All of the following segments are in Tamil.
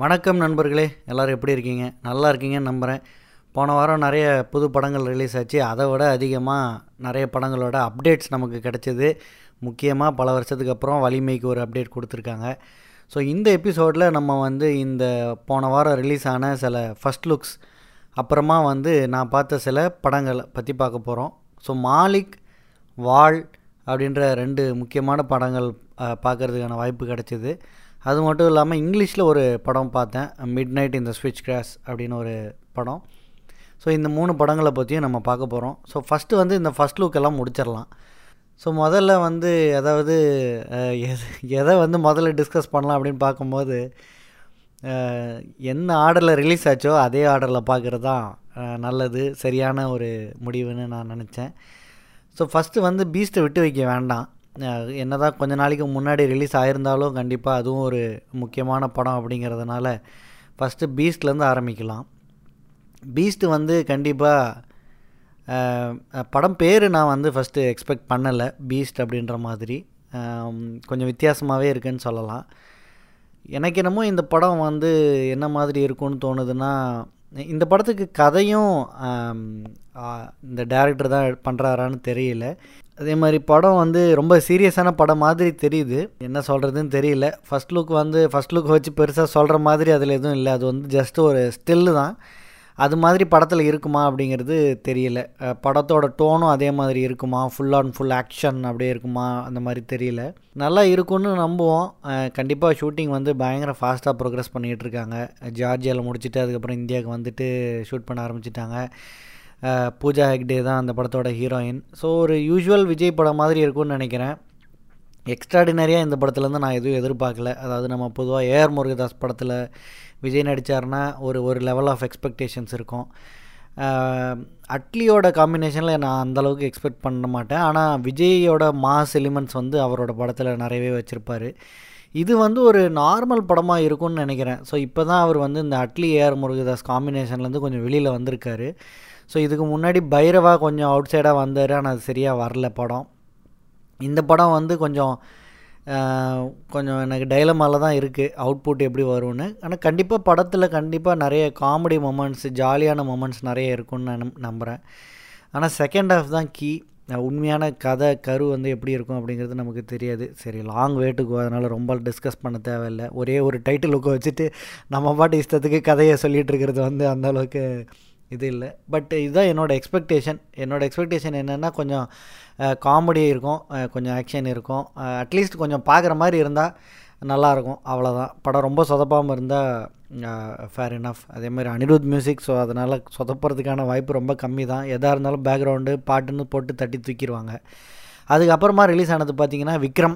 வணக்கம் நண்பர்களே எல்லோரும் எப்படி இருக்கீங்க நல்லா இருக்கீங்கன்னு நம்புகிறேன் போன வாரம் நிறைய புது படங்கள் ரிலீஸ் ஆச்சு அதை விட அதிகமாக நிறைய படங்களோட அப்டேட்ஸ் நமக்கு கிடச்சிது முக்கியமாக பல வருஷத்துக்கு அப்புறம் வலிமைக்கு ஒரு அப்டேட் கொடுத்துருக்காங்க ஸோ இந்த எபிசோடில் நம்ம வந்து இந்த போன வாரம் ரிலீஸ் ஆன சில ஃபஸ்ட் லுக்ஸ் அப்புறமா வந்து நான் பார்த்த சில படங்களை பற்றி பார்க்க போகிறோம் ஸோ மாலிக் வாள் அப்படின்ற ரெண்டு முக்கியமான படங்கள் பார்க்குறதுக்கான வாய்ப்பு கிடச்சிது அது மட்டும் இல்லாமல் இங்கிலீஷில் ஒரு படம் பார்த்தேன் மிட் நைட் இந்த ஸ்விட்ச் கிராஸ் அப்படின்னு ஒரு படம் ஸோ இந்த மூணு படங்களை பற்றியும் நம்ம பார்க்க போகிறோம் ஸோ ஃபஸ்ட்டு வந்து இந்த ஃபஸ்ட் லுக் எல்லாம் முடிச்சிடலாம் ஸோ முதல்ல வந்து அதாவது அஹ், எது எதை வந்து முதல்ல டிஸ்கஸ் பண்ணலாம் அப்படின்னு பார்க்கும்போது அஹ், என்ன ஆர்டரில் ரிலீஸ் ஆச்சோ அதே ஆர்டரில் பார்க்குறது தான் அஹ், நல்லது சரியான ஒரு முடிவுன்னு நான் நினச்சேன் ஸோ ஃபஸ்ட்டு வந்து பீஸ்ட்டை விட்டு வைக்க வேண்டாம் அஹ், என்னதான் கொஞ்ச நாளைக்கு முன்னாடி ரிலீஸ் ஆயிருந்தாலும் கண்டிப்பாக அதுவும் ஒரு முக்கியமான படம் அப்படிங்கிறதுனால ஃபஸ்ட்டு பீஸ்ட்லேருந்து ஆரம்பிக்கலாம் பீஸ்ட்டு வந்து கண்டிப்பாக படம் பேர் நான் வந்து ஃபஸ்ட்டு எக்ஸ்பெக்ட் பண்ணலை பீஸ்ட் அப்படின்ற மாதிரி ஆம், கொஞ்சம் வித்தியாசமாகவே இருக்குன்னு சொல்லலாம் எனக்கு என்னமோ இந்த படம் வந்து என்ன மாதிரி இருக்கும்னு தோணுதுன்னா இந்த படத்துக்கு கதையும் ஆம், ஆ, இந்த டேரக்டர் தான் பண்ணுறாரான்னு தெரியல அதே மாதிரி படம் வந்து ரொம்ப சீரியஸான படம் மாதிரி தெரியுது என்ன சொல்கிறதுன்னு தெரியல ஃபஸ்ட் லுக் வந்து ஃபஸ்ட் லுக் வச்சு பெருசாக சொல்கிற மாதிரி அதில் எதுவும் இல்லை அது வந்து ஜஸ்ட் ஒரு ஸ்டில்லு தான் அது மாதிரி படத்தில் இருக்குமா அப்படிங்கிறது தெரியல அஹ் படத்தோட டோனும் அதே மாதிரி இருக்குமா ஃபுல் ஆன் ஃபுல் ஆக்ஷன் அப்படியே இருக்குமா அந்த மாதிரி தெரியல நல்லா இருக்கும்னு நம்புவோம் கண்டிப்பாக ஷூட்டிங் வந்து பயங்கர ஃபாஸ்ட்டாக ப்ரோக்ரஸ் பண்ணிகிட்டு இருக்காங்க ஜார்ஜியாவில் முடிச்சுட்டு அதுக்கப்புறம் இந்தியாவுக்கு வந்துட்டு ஷூட் பண்ண ஆரம்பிச்சிட்டாங்க அஹ் பூஜா ஹெக்டே தான் அந்த படத்தோட ஹீரோயின் ஸோ ஒரு யூஷுவல் விஜய் படம் மாதிரி இருக்கும்னு நினைக்கிறேன் எக்ஸ்ட்ராடினரியாக இந்த படத்துலேருந்து நான் எதுவும் எதிர்பார்க்கல அதாவது நம்ம பொதுவாக ஏஆர் முருகதாஸ் படத்தில் விஜய் நடித்தாருன்னா ஒரு ஒரு லெவல் ஆஃப் எக்ஸ்பெக்டேஷன்ஸ் இருக்கும் ஆஹ் அட்லியோட காம்பினேஷனில் நான் அந்தளவுக்கு எக்ஸ்பெக்ட் பண்ண மாட்டேன் ஆனால் விஜயோட மாஸ் எலிமெண்ட்ஸ் வந்து அவரோட படத்தில் நிறையவே வச்சுருப்பார் இது வந்து ஒரு நார்மல் படமாக இருக்கும்னு நினைக்கிறேன் ஸோ இப்போ தான் அவர் வந்து இந்த அட்லி ஏஆர் முருகதாஸ் காம்பினேஷன்லேருந்து கொஞ்சம் வெளியில் வந்திருக்காரு ஸோ இதுக்கு முன்னாடி பைரவா கொஞ்சம் அவுட் சைடாக வந்தார் ஆனால் அது சரியாக வரல படம் இந்த படம் வந்து கொஞ்சம் ஆஹ், கொஞ்சம் எனக்கு டைலமாவில் தான் இருக்குது அவுட்புட் எப்படி வரும்னு ஆனால் கண்டிப்பாக படத்தில் கண்டிப்பாக நிறைய காமெடி மொமெண்ட்ஸ் ஜாலியான மொமெண்ட்ஸ் நிறைய இருக்கும்னு நான் நம்- நம்புகிறேன் ஆனால் செகண்ட் ஹாஃப் தான் கீ உண்மையான கதை கரு வந்து எப்படி இருக்கும் அப்படிங்கிறது நமக்கு தெரியாது சரி லாங் வேட்டுக்கு அதனால் ரொம்ப டிஸ்கஸ் பண்ண தேவையில்லை ஒரே ஒரு டைட்டில் லுக்கை வச்சுட்டு நம்ம பாட்டு இஷ்டத்துக்கு கதையை சொல்லிகிட்டு இருக்கிறது வந்து அந்த அளவுக்கு இது இல்லை பட் இதுதான் என்னோடய எக்ஸ்பெக்டேஷன் என்னோடய எக்ஸ்பெக்டேஷன் என்னென்னா கொஞ்சம் காமெடி இருக்கும் அஹ், கொஞ்சம் ஆக்ஷன் இருக்கும் அட்லீஸ்ட் கொஞ்சம் பார்க்குற மாதிரி இருந்தால் நல்லாயிருக்கும் அவ்வளோதான் படம் ரொம்ப சொதப்பாமல் இருந்தால் ஃபேர் இனஃப் அதே மாதிரி அனிருத் மியூசிக் ஸோ அதனால் சொதப்புறதுக்கான வாய்ப்பு ரொம்ப கம்மி தான் எதாக இருந்தாலும் பேக்ரவுண்டு பாட்டுன்னு போட்டு தட்டி தூக்கிடுவாங்க அதுக்கப்புறமா ரிலீஸ் ஆனது பார்த்தீங்கன்னா விக்ரம்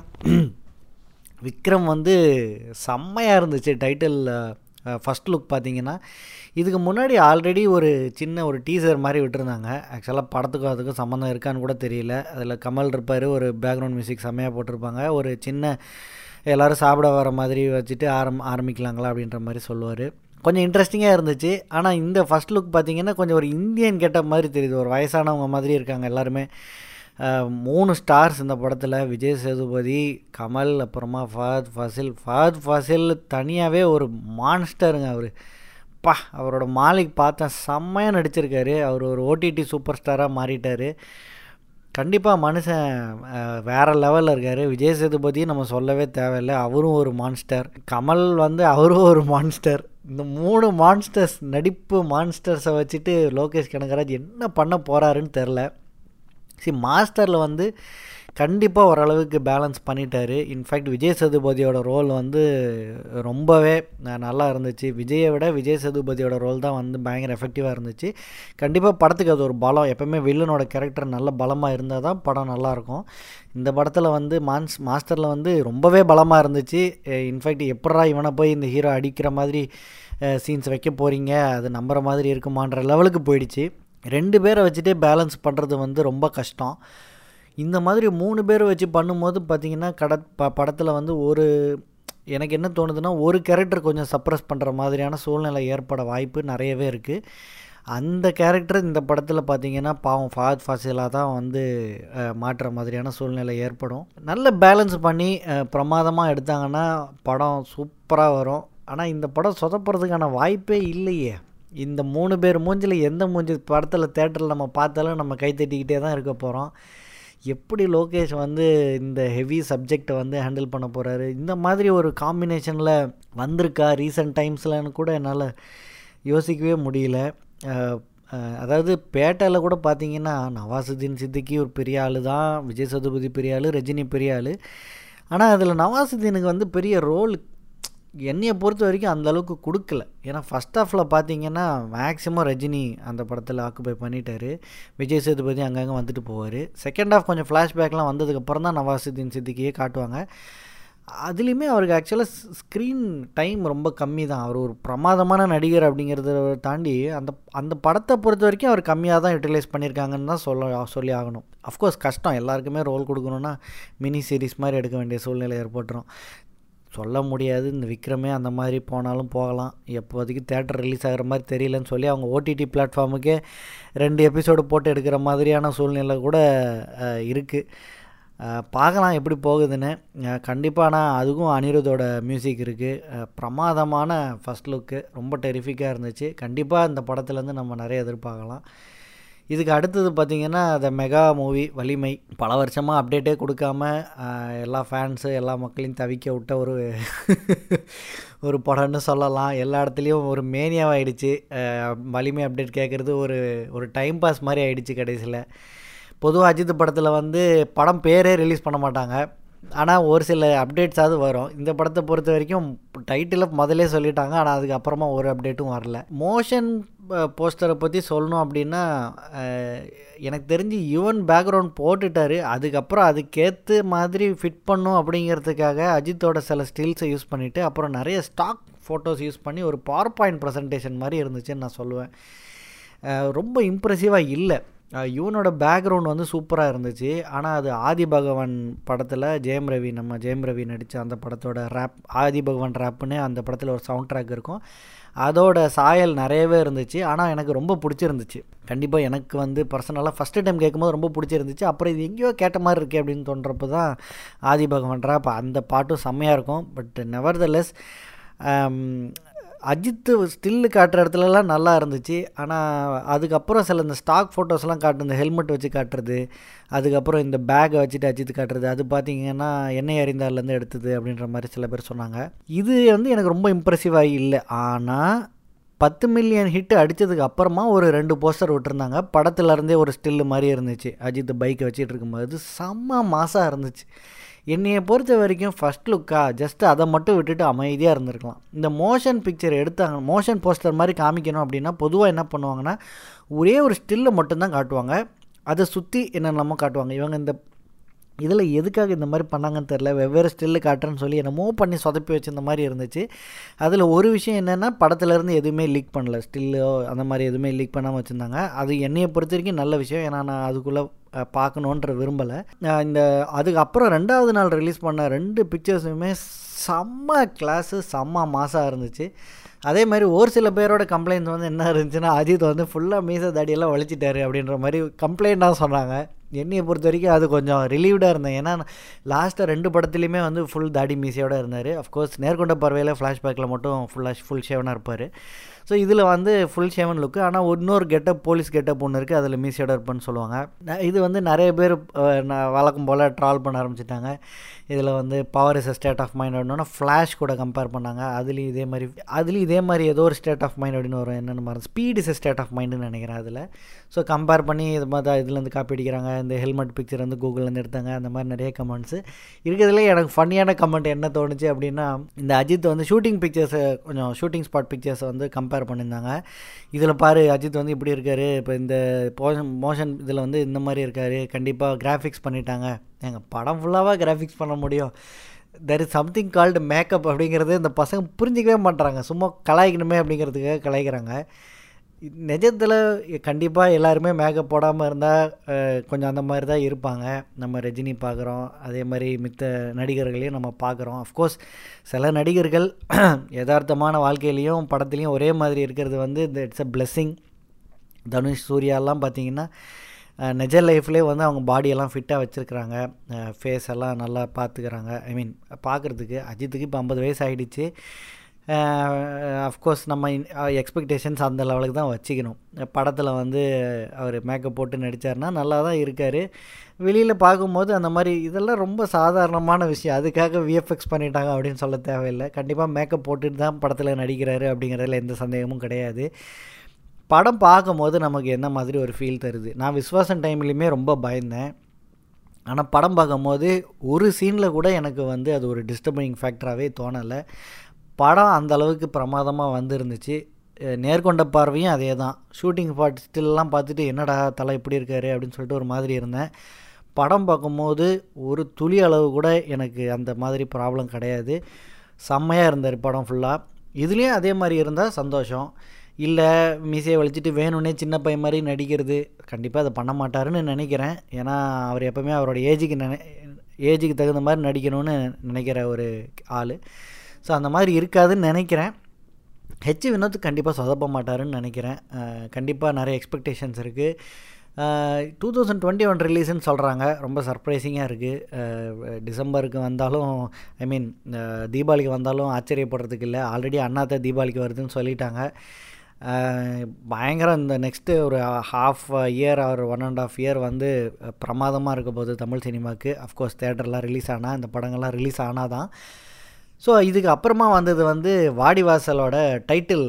விக்ரம் வந்து செம்மையாக இருந்துச்சு டைட்டில் ஃபஸ்ட் லுக் பார்த்தீங்கன்னா இதுக்கு முன்னாடி ஆல்ரெடி ஒரு சின்ன ஒரு டீசர் மாதிரி விட்டுருந்தாங்க ஆக்சுவலாக படத்துக்கும் அதுக்கும் சம்மந்தம் இருக்கான்னு கூட தெரியல அதில் கமல் இருப்பார் ஒரு பேக்ரவுண்ட் மியூசிக் செம்மையாக போட்டிருப்பாங்க ஒரு சின்ன எல்லோரும் சாப்பிட வர மாதிரி வச்சுட்டு ஆரம் ஆரம்பிக்கலாங்களா அப்படின்ற மாதிரி சொல்லுவார் கொஞ்சம் இன்ட்ரெஸ்டிங்காக இருந்துச்சு ஆனால் இந்த ஃபஸ்ட் லுக் பார்த்தீங்கன்னா கொஞ்சம் ஒரு இந்தியன் கெட்டப் மாதிரி தெரியுது ஒரு வயசானவங்க மாதிரி இருக்காங்க எல்லாருமே அஹ், மூணு ஸ்டார்ஸ் இந்த படத்தில் விஜய் சேதுபதி கமல் அப்புறமா ஃபஹத் ஃபாசில் ஃபஹத் ஃபாசில் தனியாகவே ஒரு மான்ஸ்டருங்க அவர் பா அவரோட மாலிக் பார்த்தேன் செம்மையாக நடிச்சிருக்காரு அவர் ஒரு ஓடிடி சூப்பர் ஸ்டாராக மாறிட்டார் கண்டிப்பாக மனுஷன் அஹ், வேற லெவலில் இருக்கார் விஜய் சேதுபதியும் நம்ம சொல்லவே தேவையில்லை அவரும் ஒரு மான்ஸ்டர் கமல் வந்து அவரும் ஒரு மான்ஸ்டர் இந்த மூணு மான்ஸ்டர்ஸ் நடிப்பு மான்ஸ்டர்ஸை வச்சுட்டு லோகேஷ் கனகராஜ் என்ன பண்ண போகிறாருன்னு தெரில சி மாஸ்டரில் வந்து கண்டிப்பாக ஓரளவுக்கு பேலன்ஸ் பண்ணிட்டாரு இன்ஃபேக்ட் விஜய் சேதுபதியோட ரோல் வந்து ரொம்பவே ந- நல்லா இருந்துச்சு விஜயை விட விஜய் சேதுபதியோட ரோல் தான் வந்து பயங்கர எஃபெக்டிவாக இருந்துச்சு கண்டிப்பாக படத்துக்கு அது ஒரு பலம் எப்பவுமே வில்லனோட கேரக்டர் நல்ல பலமாக இருந்தால் தான் படம் நல்லாயிருக்கும் இந்த படத்தில் வந்து மான்ஸ் மாஸ்டரில் வந்து ரொம்பவே பலமாக இருந்துச்சு இன்ஃபேக்ட் எப்படா இவனை போய் இந்த ஹீரோ அடிக்கிற மாதிரி சீன்ஸ் வைக்க போகிறீங்க அது நம்புற மாதிரி இருக்குமான்ற லெவலுக்கு போயிடுச்சு ரெண்டு பேரை வச்சுட்டே பேலன்ஸ் பண்ணுறது வந்து ரொம்ப கஷ்டம் இந்த மாதிரி மூணு பேர் வச்சு பண்ணும்போது பார்த்தீங்கன்னா கட ப படத்தில் வந்து ஒரு எனக்கு என்ன தோணுதுன்னா ஒரு கேரக்டர் கொஞ்சம் சப்ரஸ் பண்ணுற மாதிரியான சூழ்நிலை ஏற்பட வாய்ப்பு நிறையவே இருக்குது அந்த கேரக்டர் இந்த படத்தில் பார்த்தீங்கன்னா பாவம் ஃபாத் ஃபாசிலாக தான் வந்து அஹ், மாற்றுற மாதிரியான சூழ்நிலை ஏற்படும் நல்ல பேலன்ஸ் பண்ணி பிரமாதமாக எடுத்தாங்கன்னா படம் சூப்பராக வரும் ஆனால் இந்த படம் சொதப்புறதுக்கான வாய்ப்பே இல்லையே இந்த மூணு பேர் மூஞ்சில் எந்த மூஞ்சி படத்தில் தேட்டரில் நம்ம பார்த்தாலும் நம்ம கை தட்டிக்கிட்டே தான் இருக்க போகிறோம் எப்படி லோகேஷ் வந்து இந்த ஹெவி சப்ஜெக்டை வந்து ஹேண்டில் பண்ண போகிறாரு இந்த மாதிரி ஒரு காம்பினேஷனில் வந்திருக்கா ரீசெண்ட் டைம்ஸ்லன்னு கூட என்னால் யோசிக்கவே முடியல அதாவது பேட்டையில் கூட பார்த்தீங்கன்னா நவாசுதீன் சித்திக்கி ஒரு பெரிய ஆள் தான் விஜய் சதுபதி பெரிய ஆள் ரஜினி பெரிய ஆள் ஆனால் அதில் நவாசுதீனுக்கு வந்து பெரிய ரோல் என்னையை பொறுத்த வரைக்கும் அந்தளவுக்கு கொடுக்கல ஏன்னா ஃபஸ்ட் ஹாஃபில் பார்த்தீங்கன்னா மேக்ஸிமம் ரஜினி அந்த படத்தில் ஆக்குபை பண்ணிட்டார் விஜய் சேதுபதி அங்கங்கே வந்துட்டு போவார் செகண்ட் ஹாஃப் கொஞ்சம் ஃப்ளாஷ்பேக்லாம் வந்ததுக்கப்புறம் தான் நவாசுதீன் சித்திக்கியே காட்டுவாங்க அதுலேயுமே அவருக்கு ஆக்சுவலாக ஸ்க்ரீன் டைம் ரொம்ப கம்மி தான் அவர் ஒரு பிரமாதமான நடிகர் அப்படிங்கிறத தாண்டி அந்த அந்த படத்தை பொறுத்த வரைக்கும் அவர் கம்மியாக தான் யூட்டிலைஸ் பண்ணியிருக்காங்கன்னு தான் சொல்ல சொல்லி ஆகணும் அஃப்கோர்ஸ் கஷ்டம் எல்லாருக்குமே ரோல் கொடுக்கணுன்னா மினி சீரிஸ் மாதிரி எடுக்க வேண்டிய சூழ்நிலை ஏற்பட்டுரும் சொல்ல முடியாது இந்த விக்ரமே அந்த மாதிரி போனாலும் போகலாம் எப்போதைக்கு தேட்டர் ரிலீஸ் ஆகிற மாதிரி தெரியலன்னு சொல்லி அவங்க ஓடிடி பிளாட்ஃபார்முக்கே ரெண்டு எபிசோடு போட்டு எடுக்கிற மாதிரியான சூழ்நிலை கூட இருக்குது பார்க்கலாம் எப்படி போகுதுன்னு கண்டிப்பாக ஆனால் அதுக்கும் அனிருத்தோட மியூசிக் இருக்குது பிரமாதமான ஃபஸ்ட் லுக்கு ரொம்ப டெரிஃபிக்காக இருந்துச்சு கண்டிப்பாக இந்த படத்துலேருந்து நம்ம நிறைய எதிர்பார்க்கலாம் இதுக்கு அடுத்தது பார்த்திங்கன்னா த மெகா மூவி வலிமை பல வருஷமாக அப்டேட்டே கொடுக்காம எல்லா ஃபேன்ஸு எல்லா மக்களையும் தவிக்க விட்ட ஒரு ஒரு படம்னு சொல்லலாம் எல்லா இடத்துலையும் ஒரு மேனியாவாகிடுச்சு வலிமை அப்டேட் கேட்குறது ஒரு ஒரு டைம் பாஸ் மாதிரி ஆகிடுச்சு கடைசியில் பொதுவாக அஜித் படத்தில் வந்து படம் பேரே ரிலீஸ் பண்ண மாட்டாங்க ஆனால் ஒரு சில அப்டேட்ஸாவது வரும் இந்த படத்தை பொறுத்த வரைக்கும் டைட்டில் முதலே சொல்லிட்டாங்க ஆனால் அதுக்கப்புறமா ஒரு அப்டேட்டும் வரல மோஷன் போஸ்டரை பற்றி சொல்லணும் அப்படின்னா எனக்கு தெரிஞ்சு யுவன் பேக்ரவுண்ட் போட்டுட்டார் அதுக்கப்புறம் அதுக்கேற்ற மாதிரி ஃபிட் பண்ணும் அப்படிங்கிறதுக்காக அஜித்தோட சில ஸ்டில்ஸை யூஸ் பண்ணிவிட்டு அப்புறம் நிறைய ஸ்டாக் ஃபோட்டோஸ் யூஸ் பண்ணி ஒரு பவர் பாயிண்ட் ப்ரெசன்டேஷன் மாதிரி இருந்துச்சுன்னு நான் சொல்லுவேன் ரொம்ப இம்ப்ரெசிவாக இல்லை யுவனோட பேக்ரவுண்ட் வந்து சூப்பராக இருந்துச்சு ஆனால் அது ஆதி பகவான் படத்தில் ஜெயம் ரவி நம்ம ஜெயம் ரவி நடித்த அந்த படத்தோட ரேப் ஆதி பகவான் ரேப்புன்னு அந்த படத்தில் ஒரு சவுண்ட் ட்ராக் இருக்கும் அதோட சாயல் நிறையவே இருந்துச்சு ஆனால் எனக்கு ரொம்ப பிடிச்சிருந்துச்சு கண்டிப்பாக எனக்கு வந்து பர்சனலாக ஃபஸ்ட்டு டைம் கேட்கும்போது ரொம்ப பிடிச்சிருந்துச்சு அப்புறம் இது எங்கேயோ கேட்ட மாதிரி இருக்கே அப்படின்னு தோன்றப்போ தான் ஆதி பகவான் ரேப் அந்த பாட்டும் செம்மையாக இருக்கும் but never the less Ajith still காட்டுற இடத்துலலாம் நல்லா இருந்துச்சு ஆனால் அதுக்கப்புறம் சில இந்த ஸ்டாக் ஃபோட்டோஸ்லாம் காட்டு இந்த ஹெல்மெட் வச்சு காட்டுறது அதுக்கப்புறம் இந்த பேக்கை வச்சுட்டு அஜித் காட்டுறது அது பார்த்திங்கன்னா எண்ணெய் அறிந்தார்லேருந்து எடுத்தது அப்படின்ற மாதிரி சில பேர் சொன்னாங்க இது வந்து எனக்கு ரொம்ப இம்ப்ரெசிவாக இல்லை ஆனால் பத்து மில்லியன் ஹிட் அடித்ததுக்கு அப்புறமா ஒரு ரெண்டு போஸ்டர் விட்டுருந்தாங்க படத்துலேருந்தே ஒரு ஸ்டில்லு மாதிரி இருந்துச்சு அஜித் பைக்கை வச்சுட்டு இருக்கும்போது செம்ம மாசாக இருந்துச்சு என்னையை பொறுத்த வரைக்கும் ஃபஸ்ட் லுக்காக ஜஸ்ட் அதை மட்டும் விட்டுட்டு அமைதியாக இருந்திருக்கலாம் இந்த மோஷன் பிக்சர் எடுத்தாங்க மோஷன் போஸ்டர் மாதிரி காமிக்கணும் அப்படின்னா பொதுவாக என்ன பண்ணுவாங்கன்னா ஒரே ஒரு ஸ்டில்லை மட்டும்தான் காட்டுவாங்க அதை சுற்றி என்னென்னமோ காட்டுவாங்க இவங்க இந்த இதில் எதுக்காக இந்த மாதிரி பண்ணாங்கன்னு தெரில வெவ்வேறு ஸ்டில்லு காட்டுறேன்னு சொல்லி என்னமோ பண்ணி சொதப்பி வச்சிருந்த மாதிரி இருந்துச்சு அதில் ஒரு விஷயம் என்னென்னா படத்துலேருந்து எதுவுமே லீக் பண்ணல ஸ்டில்லோ அந்த மாதிரி எதுவுமே லீக் பண்ணாமல் வச்சுருந்தாங்க அது என்னையை பொறுத்த வரைக்கும் நல்ல விஷயம் ஏன்னா நான் அதுக்குள்ளே பார்க்கணுன்ற விரும்பலை இந்த அதுக்கப்புறம் ரெண்டாவது நாள் ரிலீஸ் பண்ண ரெண்டு பிக்சர்ஸுமே செம்ம கிளாஸு செம்ம மாசாக இருந்துச்சு அதே மாதிரி ஒரு சில பேரோட கம்ப்ளைண்ட்ஸ் வந்து என்ன இருந்துச்சுன்னா அஜித் வந்து ஃபுல்லாக மீச தாடியெல்லாம் வலிச்சிட்டாரு அப்படின்ற மாதிரி கம்ப்ளைண்ட்டாக சொன்னாங்க என்னையை பொறுத்த வரைக்கும் அது கொஞ்சம் ரிலீவ்டாக இருந்தேன் ஏன்னா லாஸ்ட்டாக ரெண்டு படத்துலையுமே வந்து ஃபுல் தாடி மீசையோடு இருந்தார் அஃப்கோர்ஸ் நேர்கொண்ட பார்வையில் ஃப்ளாஷ்பேக்கில் மட்டும் ஃபுல்லாக ஃபுல் ஷேவனாக இருப்பார் ஸோ இதில் வந்து ஃபுல் ஷேவன் லுக்கு ஆனால் இன்னொரு கெட்டப் போலீஸ் கெட்டப் ஒன்று இருக்குது அதில் மீசியோட இருப்பேன்னு சொல்லுவாங்க இது வந்து நிறைய பேர் வழக்கம் போல் ட்ரால் பண்ண ஆரம்பிச்சிட்டாங்க இதில் வந்து power is a state of mind அப்படின்னா ஃப்ளாஷ் கூட கம்பேர் பண்ணாங்க அதுலேயும் இதே மாதிரி அதுலேயும் இதே மாதிரி ஏதோ ஒரு ஸ்டேட் ஆஃப் மைண்ட் அப்படின்னு வரும் என்னென்னு மாதிரி speed is a state of மைண்டுன்னு நினைக்கிறேன் அதில் ஸோ கம்பேர் பண்ணி இது மாதிரி தான் இதுலேருந்து காப்பி அடிக்கிறாங்க இந்த ஹெல்மெட் பிக்சர் வந்து கூகுள்லேருந்து எடுத்தாங்க அந்த மாதிரி நிறைய கமெண்ட்ஸு இருக்கிறதுல எனக்கு ஃபன்னியான கமெண்ட் என்ன தோணுச்சு அப்படின்னா இந்த அஜித் வந்து ஷூட்டிங் பிக்சர்ஸை கொஞ்சம் ஷூட்டிங் ஸ்பாட் பிக்சர்ஸை வந்து கம்பேர் பண்ணியிருந்தாங்க இதில் பாரு அஜித் வந்து இப்படி இருக்கார் இப்போ இந்த போஷன் மோஷன் இதில் வந்து இந்த மாதிரி இருக்கார் கண்டிப்பாக கிராஃபிக்ஸ் பண்ணிட்டாங்க எங்கள் படம் ஃபுல்லாக கிராஃபிக்ஸ் பண்ண முடியும் there is something called makeup அப்படிங்கிறது இந்த பசங்க புரிஞ்சிக்கவே மாட்டுறாங்க சும்மா கலாய்க்கணுமே அப்படிங்கிறதுக்காக கலாய்க்கிறாங்க நிஜத்தில் கண்டிப்பாக எல்லாருமே மேக்கப் போடாமல் இருந்தால் கொஞ்சம் அந்த மாதிரி தான் இருப்பாங்க நம்ம ரஜினி பார்க்குறோம் அதே மாதிரி மித்த நடிகர்களையும் நம்ம பார்க்குறோம் அஃப்கோர்ஸ் சில நடிகர்கள் யதார்த்தமான வாழ்க்கையிலையும் படத்துலேயும் ஒரே மாதிரி இருக்கிறது வந்து இந்த இட்ஸ் அ பிளெஸ்ஸிங் தனுஷ் சூர்யாலாம் பார்த்திங்கன்னா நிஜ லைஃப்லேயே வந்து அவங்க பாடியெல்லாம் ஃபிட்டாக வச்சுருக்குறாங்க ஃபேஸ் எல்லாம் நல்லா பார்த்துக்கிறாங்க ஐ மீன் பார்க்குறதுக்கு அஜித்துக்கு இப்போ ஐம்பது வயசு ஆகிடுச்சு அஃப்கோர்ஸ் நம்ம எக்ஸ்பெக்டேஷன்ஸ் அந்த லெவலுக்கு தான் வச்சுக்கணும் படத்தில் வந்து அவர் மேக்கப் போட்டு நடித்தார்னா நல்லா தான் இருக்கார் வெளியில் பார்க்கும்போது அந்த மாதிரி இதெல்லாம் ரொம்ப சாதாரணமான விஷயம் அதுக்காக விஎஃப்எக்ஸ் பண்ணிட்டாங்க அப்படின்னு சொல்ல தேவையில்லை கண்டிப்பாக மேக்கப் போட்டுட்டு தான் படத்தில் நடிக்கிறாரு அப்படிங்கிறதுல எந்த சந்தேகமும் கிடையாது படம் பார்க்கும்போது நமக்கு என்ன மாதிரி ஒரு ஃபீல் தருது நான் விஸ்வாசம் டைம்லேயுமே ரொம்ப பயந்தேன் ஆனால் படம் பார்க்கும்போது ஒரு சீனில் கூட எனக்கு வந்து அது ஒரு டிஸ்டர்பிங் ஃபேக்டராகவே தோணலை படம் அந்த அளவுக்கு பிரமாதமாக வந்துருந்துச்சு நேர்கொண்ட பார்வையும் அதே தான் ஷூட்டிங் ஸ்பாட் ஸ்டில்லாம் பார்த்துட்டு என்னடா தலை இப்படி இருக்காரு அப்படின்னு சொல்லிட்டு ஒரு மாதிரி இருந்தேன் படம் பார்க்கும்போது ஒரு துளி அளவு கூட எனக்கு அந்த மாதிரி ப்ராப்ளம் கிடையாது செம்மையாக இருந்தார் படம் ஃபுல்லாக இதுலேயும் அதே மாதிரி இருந்தால் சந்தோஷம் இல்லை மீசையை வலிச்சிட்டு வேணும்னே சின்ன பையன் மாதிரி நடிக்கிறது கண்டிப்பாக அதை பண்ண மாட்டாருன்னு நினைக்கிறேன் ஏன்னா அவர் எப்போவுமே அவரோட ஏஜுக்கு நினை ஏஜுக்கு தகுந்த மாதிரி நடிக்கணும்னு நினைக்கிற ஒரு ஆள் ஸோ அந்த மாதிரி இருக்காதுன்னு நினைக்கிறேன் ஹெச் வினோத் கண்டிப்பாக சொதப்ப மாட்டாருன்னு நினைக்கிறேன் கண்டிப்பாக நிறைய எக்ஸ்பெக்டேஷன்ஸ் இருக்குது டூ தௌசண்ட் டுவெண்ட்டி ஒன் ரிலீஸ்ன்னு சொல்கிறாங்க ரொம்ப சர்ப்ரைசிங்காக இருக்குது டிசம்பருக்கு வந்தாலும் ஐ மீன் தீபாவளிக்கு வந்தாலும் ஆச்சரியப்படுறதுக்கு இல்லை ஆல்ரெடி அண்ணாத்த தீபாவளிக்கு வருதுன்னு சொல்லிட்டாங்க பயங்கரம் இந்த நெக்ஸ்ட்டு ஒரு half year or one and half year வந்து பிரமாதமாக இருக்க போகுது தமிழ் சினிமாவுக்கு அஃப்கோர்ஸ் தேட்டர்லாம் ரிலீஸ் ஆனால் இந்த படங்கள்லாம் ரிலீஸ் ஆனால் தான் ஸோ இதுக்கு அப்புறமா வந்தது வந்து வாடிவாசலோட டைட்டில்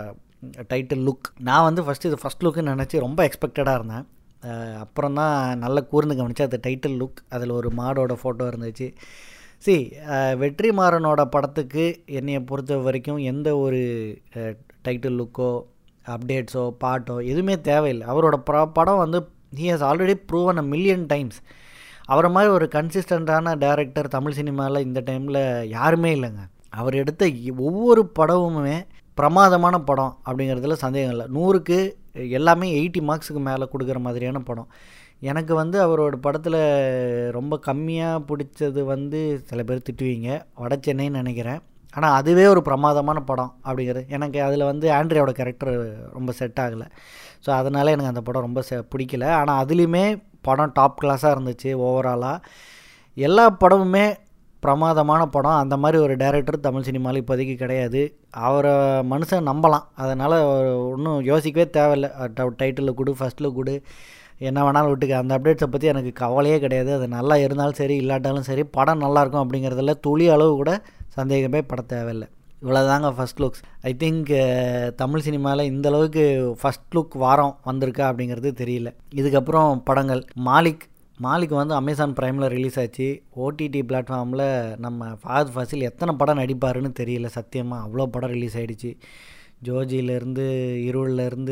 டைட்டில் லுக் நான் வந்து ஃபஸ்ட்டு இது ஃபஸ்ட் லுக்குன்னு நினச்சி ரொம்ப எக்ஸ்பெக்டடாக இருந்தேன் அப்புறம் தான் நல்ல கூர்ந்து கவனிச்சு அது டைட்டில் லுக் அதில் ஒரு மாடோட ஃபோட்டோ இருந்துச்சு சி வெற்றிமாறனோட படத்துக்கு என்னையை பொறுத்த வரைக்கும் எந்த ஒரு டைட்டில் லுக்கோ அப்டேட்ஸோ பாட்டோ எதுவுமே தேவையில்லை அவரோட ப படம் வந்து he has already proven a million times அவரை மாதிரி ஒரு கன்சிஸ்டண்ட்டான டேரக்டர் தமிழ் சினிமாவில் இந்த டைமில் யாருமே இல்லைங்க அவர் எடுத்த ஒவ்வொரு படமுமே பிரமாதமான படம் அப்படிங்கிறதுல சந்தேகம் இல்லை நூறுக்கு எல்லாமே எயிட்டி மார்க்ஸுக்கு மேலே கொடுக்குற மாதிரியான படம் எனக்கு வந்து அவரோட படத்தில் ரொம்ப கம்மியாக பிடிச்சது வந்து சில பேர் திட்டுவீங்க வட சென்னைன்னு நினைக்கிறேன் ஆனால் அதுவே ஒரு பிரமாதமான படம் அப்படிங்கிறது எனக்கு அதில் வந்து ஆண்ட்ரியாவோட கேரக்டர் ரொம்ப செட் ஆகலை ஸோ அதனால் எனக்கு அந்த படம் ரொம்ப செ பிடிக்கல ஆனால் அதுலேயுமே படம் டாப் கிளாஸாக இருந்துச்சு ஓவராலாக எல்லா படமுமே பிரமாதமான படம் அந்த மாதிரி ஒரு டேரக்டர் தமிழ் சினிமாவில் இப்போதைக்கு கிடையாது அவரை மனுஷன் நம்பலாம் அதனால் ஒன்றும் யோசிக்கவே தேவையில்லை டைட்டிலில் கொடு ஃபஸ்ட்டில் கொடு என்ன வேணாலும் விட்டுக்க அந்த அப்டேட்ஸை பற்றி எனக்கு கவலையே கிடையாது அது நல்லா இருந்தாலும் சரி இல்லாட்டாலும் சரி படம் நல்லாயிருக்கும் அப்படிங்கிறதுல துளி அளவு கூட சந்தேகமே பட தேவையில்லை இவ்வளோதாங்க first looks I think Tamil சினிமாவில் இந்த அளவுக்கு ஃபஸ்ட் லுக் வாரம் வந்திருக்கா அப்படிங்கிறது தெரியல இதுக்கப்புறம் படங்கள் மாலிக் மாலிக் வந்து அமேசான் ப்ரைமில் ரிலீஸ் ஆச்சு ஓடிடி பிளாட்ஃபார்மில் நம்ம ஃபாத் ஃபசில் எத்தனை படம் நடிப்பாருன்னு தெரியல சத்தியமாக அவ்வளோ படம் ரிலீஸ் ஆகிடுச்சு ஜோஜிலேருந்து இருள்லேருந்து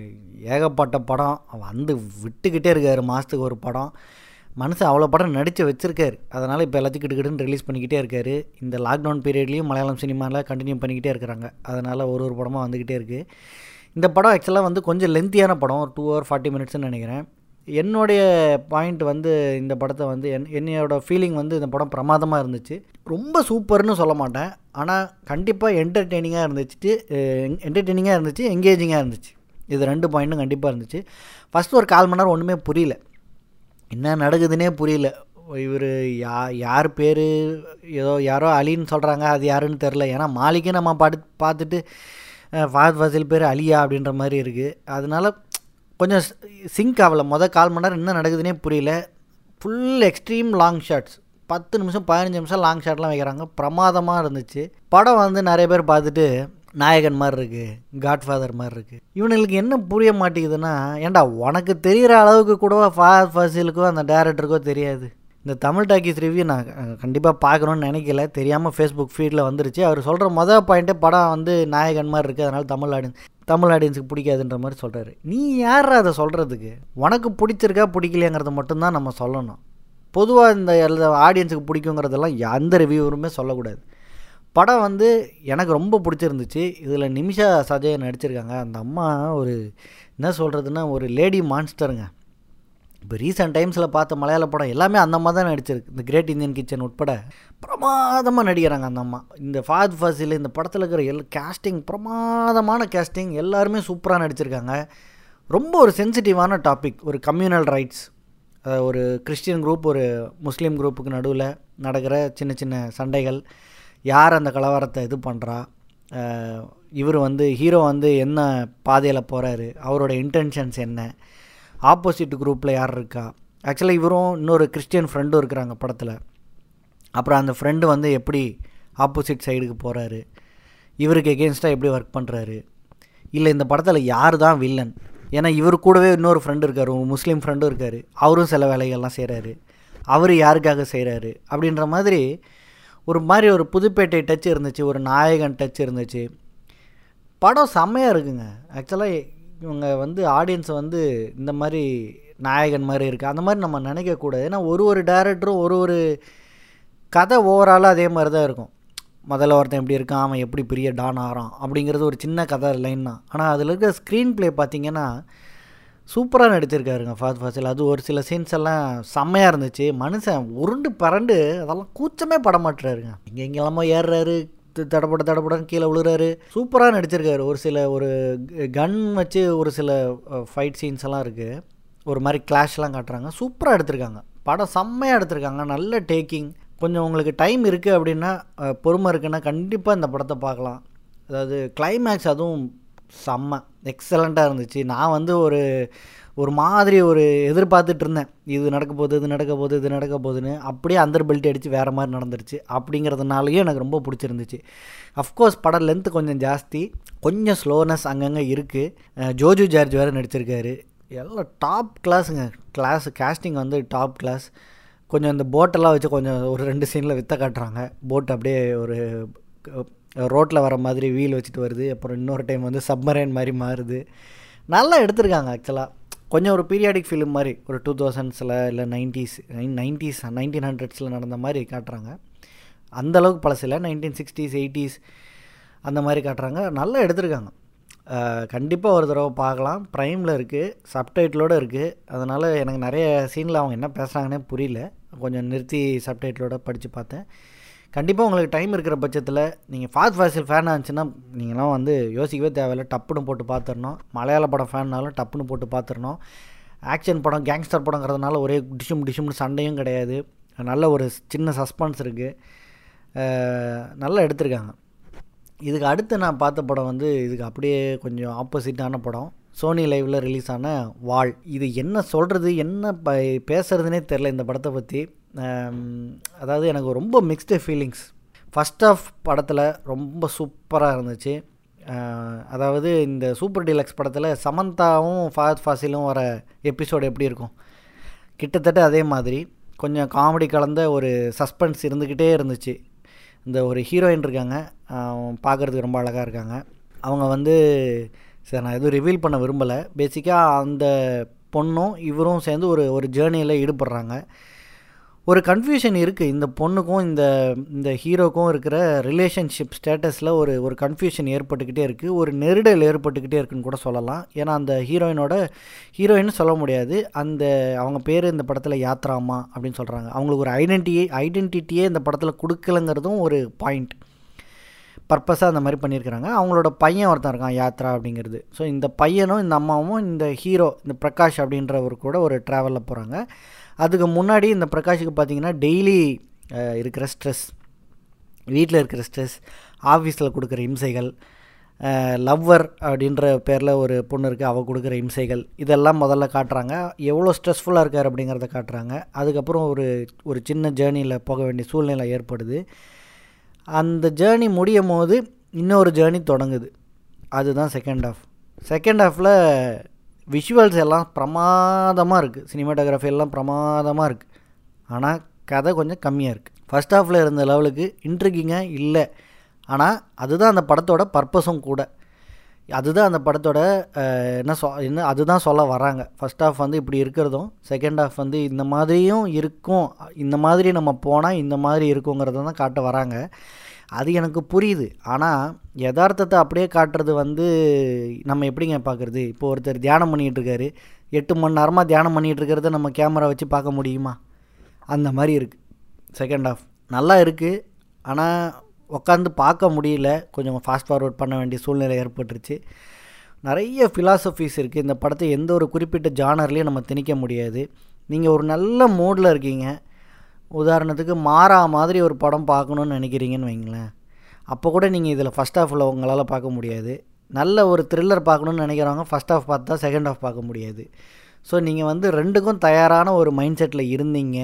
ஏகப்பட்ட படம் வந்து விட்டுக்கிட்டே இருக்கார் மாதத்துக்கு ஒரு படம் மனுஷன் அவ்வளோ படம் நடித்து வச்சுருக்காரு அதனால் இப்போ எல்லாத்தையும் கிட்டுக்கிட்டுன்னு ரிலீஸ் பண்ணிக்கிட்டே இருக்காரு இந்த லாக்டவுன் பீரியட்லேயும் மலையாளம் சினிமாவில் கண்டினியூ பண்ணிக்கிட்டே இருக்கிறாங்க அதனால் ஒரு ஒரு படமாக வந்துக்கிட்டே இருக்குது இந்த படம் ஆக்சுவலாக வந்து கொஞ்சம் லென்த்தியான படம் ஒரு டூ ஹவர் ஃபார்ட்டி மினிட்ஸ்னு நினைக்கிறேன் என்னுடைய பாயிண்ட் வந்து இந்த படத்தை வந்து என் என்னையோட ஃபீலிங் வந்து இந்த படம் பிரமாதமாக இருந்துச்சு ரொம்ப சூப்பர்னு சொல்ல மாட்டேன் ஆனால் கண்டிப்பாக என்டர்டெய்னிங்காக இருந்துச்சு என்டர்டெய்னிங்காக இருந்துச்சு எங்கேஜிங்காக இருந்துச்சு இது ரெண்டு பாயிண்ட்டும் கண்டிப்பாக இருந்துச்சு ஃபஸ்ட் ஒரு கால் மணி நேரம் ஒன்றுமே புரியல என்ன நடக்குதுன்னே புரியல இவர் யா யார் பேர் ஏதோ யாரோ அலின்னு சொல்கிறாங்க அது யாருன்னு தெரில ஏன்னா மாலிக்கே நம்ம படு பார்த்துட்டு ஃபாத் ஃபசில் பேர் அலியா அப்படின்ற மாதிரி இருக்குது அதனால கொஞ்சம் சிங்க் ஆகலை மொதல் கால் மணி நேரம் என்ன நடக்குதுன்னே புரியல ஃபுல் எக்ஸ்ட்ரீம் லாங் ஷாட்ஸ் பத்து நிமிஷம் பதினஞ்சு நிமிஷம் லாங் ஷாட்லாம் வைக்கிறாங்க பிரமாதமாக இருந்துச்சு படம் வந்து நிறைய பேர் பார்த்துட்டு நாயகன் மாதிரி இருக்குது காட்ஃபாதர் மாதிரி இருக்குது இவனுங்களுக்கு என்ன புரிய மாட்டேங்குதுன்னா ஏன்டா உனக்கு தெரிகிற அளவுக்கு கூடவா ஃபாத் ஃபசிலுக்கோ அந்த டேரக்டருக்கோ தெரியாது இந்த தமிழ் டாக்கீஸ் ரிவ்யூ நான் கண்டிப்பாக பார்க்கணுன்னு நினைக்கல தெரியாமல் ஃபேஸ்புக் ஃபீடில் வந்துருச்சு அவர் சொல்கிற மொதல் பாயிண்ட்டே படம் வந்து நாயகன் மாதிரி இருக்குது அதனால் தமிழ் ஆடியன்ஸ் தமிழ் ஆடியன்ஸுக்கு பிடிக்காதுன்ற மாதிரி சொல்கிறாரு நீ யார் அதை சொல்கிறதுக்கு உனக்கு பிடிச்சிருக்கா பிடிக்கலையாங்கிறத மட்டும்தான் நம்ம சொல்லணும் பொதுவாக இந்த எல்லா ஆடியன்ஸுக்கு பிடிக்குங்கிறதெல்லாம் எந்த ரிவ்யூவருமே சொல்லக்கூடாது படம் வந்து எனக்கு ரொம்ப பிடிச்சிருந்துச்சு இதில் நிமிஷா சஜய் நடிச்சிருக்காங்க அந்த அம்மா ஒரு என்ன சொல்கிறதுன்னா ஒரு லேடி மான்ஸ்டருங்க இப்போ ரீசெண்ட் டைம்ஸில் பார்த்த மலையாள படம் எல்லாமே அந்த அம்மா தான் நடிச்சிருக்கு இந்த கிரேட் இந்தியன் கிச்சன் உட்பட பிரமாதமாக நடிக்கிறாங்க அந்த அம்மா இந்த ஃபாத் ஃபசில் இந்த படத்தில் இருக்கிற எல் கேஸ்டிங் பிரமாதமான கேஸ்டிங் எல்லாருமே சூப்பராக நடிச்சிருக்காங்க ரொம்ப ஒரு சென்சிட்டிவான டாபிக் ஒரு கம்யூனல் ரைட்ஸ் ஒரு கிறிஸ்டியன் குரூப் ஒரு முஸ்லீம் குரூப்புக்கு நடுவில் நடக்கிற சின்ன சின்ன சண்டைகள் யார் அந்த கலவரத்தை இது பண்ணுறா இவர் வந்து ஹீரோ வந்து என்ன பாதையில் போகிறாரு அவரோட இன்டென்ஷன்ஸ் என்ன ஆப்போசிட் குரூப்பில் யார் இருக்கா ஆக்சுவலாக இவரும் இன்னொரு கிறிஸ்டியன் ஃப்ரெண்டும் இருக்கிறாங்க படத்தில் அப்புறம் அந்த ஃப்ரெண்டு வந்து எப்படி ஆப்போசிட் சைடுக்கு போகிறாரு இவருக்கு எகென்ஸ்டாக எப்படி ஒர்க் பண்ணுறாரு இல்லை இந்த படத்தில் யார் தான் வில்லன் ஏன்னா இவர் கூடவே இன்னொரு ஃப்ரெண்டு இருக்கார் ஒரு முஸ்லீம் ஃப்ரெண்டும் இருக்கார் அவரும் சில வேலைகள்லாம் செய்கிறாரு அவர் யாருக்காக செய்கிறாரு அப்படின்ற மாதிரி ஒரு மாதிரி ஒரு புதுப்பேட்டை டச் இருந்துச்சு ஒரு நாயகன் டச் இருந்துச்சு படம் செம்மையாக இருக்குங்க ஆக்சுவலாக இவங்க வந்து ஆடியன்ஸை வந்து இந்த மாதிரி நாயகன் மாதிரி இருக்குது அந்த மாதிரி நம்ம நினைக்கக்கூடாது ஏன்னா ஒரு ஒரு டேரக்டரும் ஒரு ஒரு கதை ஓவராலாக அதே மாதிரி தான் இருக்கும் முதல்ல ஒருத்தன் எப்படி இருக்கான் அவன் எப்படி பெரிய டான் ஆகிறான் அப்படிங்கிறது ஒரு சின்ன கதை லைன் தான் ஆனால் அதில் இருக்க ஸ்க்ரீன் ப்ளே பார்த்தீங்கன்னா சூப்பராக நடிச்சிருக்காருங்க ஃபாத் ஃபாசில் அது ஒரு சில சீன்ஸ் எல்லாம் செம்மையாக இருந்துச்சு மனுஷன் உருண்டு பரண்டு அதெல்லாம் கூச்சமே பட மாட்டுறாருங்க இங்கே எங்கெல்லாமோ ஏறுறாரு தடப்பட தடப்படன்னு கீழே விழுறாரு சூப்பராக நடிச்சிருக்காரு ஒரு சில ஒரு கன் வச்சு ஒரு சில ஃபைட் சீன்ஸ் எல்லாம் இருக்குது ஒரு மாதிரி கிளாஷ்லாம் காட்டுறாங்க சூப்பராக எடுத்திருக்காங்க படம் செம்மையாக எடுத்திருக்காங்க நல்ல டேக்கிங் கொஞ்சம் உங்களுக்கு டைம் இருக்குது அப்படின்னா பொறுமை இருக்குன்னா கண்டிப்பாக இந்த படத்தை பார்க்கலாம் அதாவது கிளைமேக்ஸ் அதுவும் செம்ம எக்ஸலண்ட்டாக இருந்துச்சு நான் வந்து ஒரு ஒரு மாதிரி ஒரு எதிர்பார்த்துட்டு இருந்தேன் இது நடக்க போகுது இது நடக்க போகுது இது நடக்க போகுதுன்னு அப்படியே அந்தர் பெல்ட் அடித்து வேறு மாதிரி நடந்துருச்சு அப்படிங்கிறதுனாலயும் எனக்கு ரொம்ப பிடிச்சிருந்துச்சு அஃப்கோர்ஸ் படம் லென்த்து கொஞ்சம் ஜாஸ்தி கொஞ்சம் ஸ்லோனஸ் அங்கங்கே இருக்குது ஜோஜு ஜார்ஜ் வேறு நடிச்சிருக்காரு எல்லாம் டாப் கிளாஸுங்க கிளாஸ் கேஸ்டிங் வந்து டாப் கிளாஸ் கொஞ்சம் இந்த போட்டெல்லாம் வச்சு கொஞ்சம் ஒரு ரெண்டு சீனில் வித்த காட்டுறாங்க போட் அப்படியே ஒரு ரோட்டில் வர மாதிரி வீல் வச்சுட்டு வருது அப்புறம் இன்னொரு டைம் வந்து சப்மரைன் மாதிரி மாறுது நல்லா எடுத்திருக்காங்க ஆக்சுவலாக கொஞ்சம் ஒரு பீரியாடிக் ஃபிலிம் மாதிரி ஒரு டூ தௌசண்ட்ஸில் இல்லை நைன்ட்டீஸ் நைன் நைன்ட்டீஸ் நைன்டீன் ஹண்ட்ரட்ஸில் நடந்த மாதிரி காட்டுறாங்க அந்தளவுக்கு பழசில் நைன்டீன் சிக்ஸ்டீஸ் எயிட்டிஸ் அந்த மாதிரி காட்டுறாங்க நல்லா எடுத்திருக்காங்க கண்டிப்பாக ஒரு தடவை பார்க்கலாம் ப்ரைமில் இருக்குது சப்டைட்டிலோடு இருக்குது அதனால் எனக்கு நிறைய சீனில் அவங்க என்ன பேசுகிறாங்கன்னே புரியல கொஞ்சம் நிறுத்தி சப்டைட்டிலோட படித்து பார்த்தேன் கண்டிப்பாக உங்களுக்கு டைம் இருக்கிற பட்சத்தில் நீங்கள் ஃபாஸ்ட் ஃபாசில் ஃபேனாக இருந்துச்சுன்னா நீங்களாம் வந்து யோசிக்கவே தேவையில்ல டப்புன்னு போட்டு பார்த்துடணும் மலையாள படம் ஃபேன்னாலும் டப்புன்னு போட்டு பார்த்துடணும் ஆக்ஷன் படம் கேங்ஸ்டர் படங்கிறதுனால ஒரே டிஷும் டிஷும்னு சண்டையும் கிடையாது நல்ல ஒரு சின்ன சஸ்பென்ஸ் இருக்குது நல்லா எடுத்திருக்காங்க இதுக்கு அடுத்து நான் பார்த்த படம் வந்து இதுக்கு அப்படியே கொஞ்சம் ஆப்போசிட்டான படம் சோனி லைவில் ரிலீஸ் ஆன வால் இது என்ன சொல்கிறது என்ன ப பேசுகிறதுனே தெரில இந்த படத்தை பற்றி அதாவது எனக்கு ரொம்ப மிக்ஸ்டு ஃபீலிங்ஸ் ஃபஸ்ட் ஆஃப் படத்தில் ரொம்ப சூப்பராக இருந்துச்சு அதாவது இந்த சூப்பர் டீலக்ஸ் படத்தில் சமந்தாவும் ஃபாத் ஃபாசிலும் வர எபிசோடு எப்படி இருக்கும் கிட்டத்தட்ட அதே மாதிரி கொஞ்சம் காமெடி கலந்த ஒரு சஸ்பென்ஸ் இருந்துக்கிட்டே இருந்துச்சு இந்த ஒரு ஹீரோயின் இருக்காங்க பார்க்குறதுக்கு ரொம்ப அழகாக இருக்காங்க அவங்க வந்து சரி நான் எதுவும் ரிவீல் பண்ண விரும்பலை பேசிக்காக அந்த பொண்ணும் இவரும் சேர்ந்து ஒரு ஒரு ஜேர்னியில் ஈடுபடுறாங்க ஒரு கன்ஃபியூஷன் இருக்குது இந்த பொண்ணுக்கும் இந்த இந்த ஹீரோக்கும் இருக்கிற ரிலேஷன்ஷிப் ஸ்டேட்டஸில் ஒரு ஒரு கன்ஃபியூஷன் ஏற்பட்டுக்கிட்டே இருக்குது ஒரு நெருடல் ஏற்பட்டுக்கிட்டே இருக்குன்னு கூட சொல்லலாம் ஏன்னா அந்த ஹீரோயினோட ஹீரோயின் சொல்ல முடியாது அந்த அவங்க பேர் இந்த படத்தில் யாத்ராமா அப்படின்னு சொல்கிறாங்க அவங்களுக்கு ஒரு ஐடென்டிட்டி ஐடென்டிட்டியே இந்த படத்தில் கொடுக்கலங்கிறதும் ஒரு பாயிண்ட் பர்பஸாக அந்த மாதிரி பண்ணியிருக்கிறாங்க அவங்களோட பையன் ஒருத்தன் இருக்கான் யாத்ரா அப்படிங்கிறது ஸோ இந்த பையனும் இந்த அம்மாவும் இந்த ஹீரோ இந்த பிரகாஷ் அப்படின்றவர் கூட ஒரு ட்ராவலில் போகிறாங்க அதுக்கு முன்னாடி இந்த பிரகாஷுக்கு பார்த்தீங்கன்னா டெய்லி இருக்கிற ஸ்ட்ரெஸ் வீட்டில் இருக்கிற ஸ்ட்ரெஸ் ஆஃபீஸில் கொடுக்குற இம்சைகள் லவ்வர் அப்படின்ற பேரில் ஒரு பொண்ணு இருக்குது அவள் கொடுக்குற இம்சைகள் இதெல்லாம் முதல்ல காட்டுறாங்க எவ்வளோ ஸ்ட்ரெஸ்ஃபுல்லாக இருக்கார் அப்படிங்கிறத காட்டுறாங்க அதுக்கப்புறம் ஒரு ஒரு சின்ன ஜேர்னியில் போக வேண்டிய சூழ்நிலை ஏற்படுது அந்த ஜேர்னி முடியும் போது இன்னொரு ஜேர்னி தொடங்குது அதுதான் செகண்ட் ஹாஃப் செகண்ட் ஹாஃபில் விஷுவல்ஸ் எல்லாம் பிரமாதமாக இருக்குது சினிமாட்டோகிராஃபி எல்லாம் பிரமாதமாக இருக்குது ஆனால் கதை கொஞ்சம் கம்மியாக இருக்குது ஃபஸ்ட் ஹாஃபில் இருந்த லெவலுக்கு இன்ட்ரிகிங்காக இல்லை ஆனால் அதுதான் அந்த படத்தோட பர்பஸும் கூட அதுதான் அந்த படத்தோட என்ன சொ என்ன அதுதான் சொல்ல வராங்க ஃபஸ்ட் ஹாஃப் வந்து இப்படி இருக்கிறதும் செகண்ட் ஹாஃப் வந்து இந்த மாதிரியும் இருக்கும் இந்த மாதிரி நம்ம போனால் இந்த மாதிரி இருக்குங்கிறத தான் காட்ட வராங்க அது எனக்கு புரியுது ஆனால் யதார்த்தத்தை அப்படியே காட்டுறது வந்து நம்ம எப்படிங்க பார்க்குறது இப்போ ஒருத்தர் தியானம் பண்ணிகிட்டு இருக்காரு எட்டு மணி நேரமாக தியானம் பண்ணிகிட்டு இருக்கிறத நம்ம கேமரா வச்சு பார்க்க முடியுமா அந்த மாதிரி இருக்குது செகண்ட் ஹாஃப் நல்லா இருக்குது ஆனால் உட்காந்து பார்க்க முடியல கொஞ்சம் ஃபாஸ்ட் ஃபார்வர்ட் பண்ண வேண்டிய சூழ்நிலை ஏற்பட்டுருச்சு நிறைய ஃபிலாசபிஸ் இருக்குது இந்த படத்தை எந்த ஒரு குறிப்பிட்ட ஜானர்லேயும் நம்ம திணிக்க முடியாது நீங்கள் ஒரு நல்ல மூடில் இருக்கீங்க உதாரணத்துக்கு மாறா மாதிரி ஒரு படம் பார்க்கணுன்னு நினைக்கிறீங்கன்னு வைங்களேன் அப்போ கூட நீங்கள் இதில் ஃபஸ்ட் ஹாஃபில் உங்களால் பார்க்க முடியாது நல்ல ஒரு த்ரில்லர் பார்க்கணுன்னு நினைக்கிறவங்க ஃபஸ்ட் ஹாஃப் பார்த்தா செகண்ட் ஹாஃப் பார்க்க முடியாது ஸோ நீங்கள் வந்து ரெண்டுக்கும் தயாரான ஒரு மைண்ட் செட்டில் இருந்தீங்க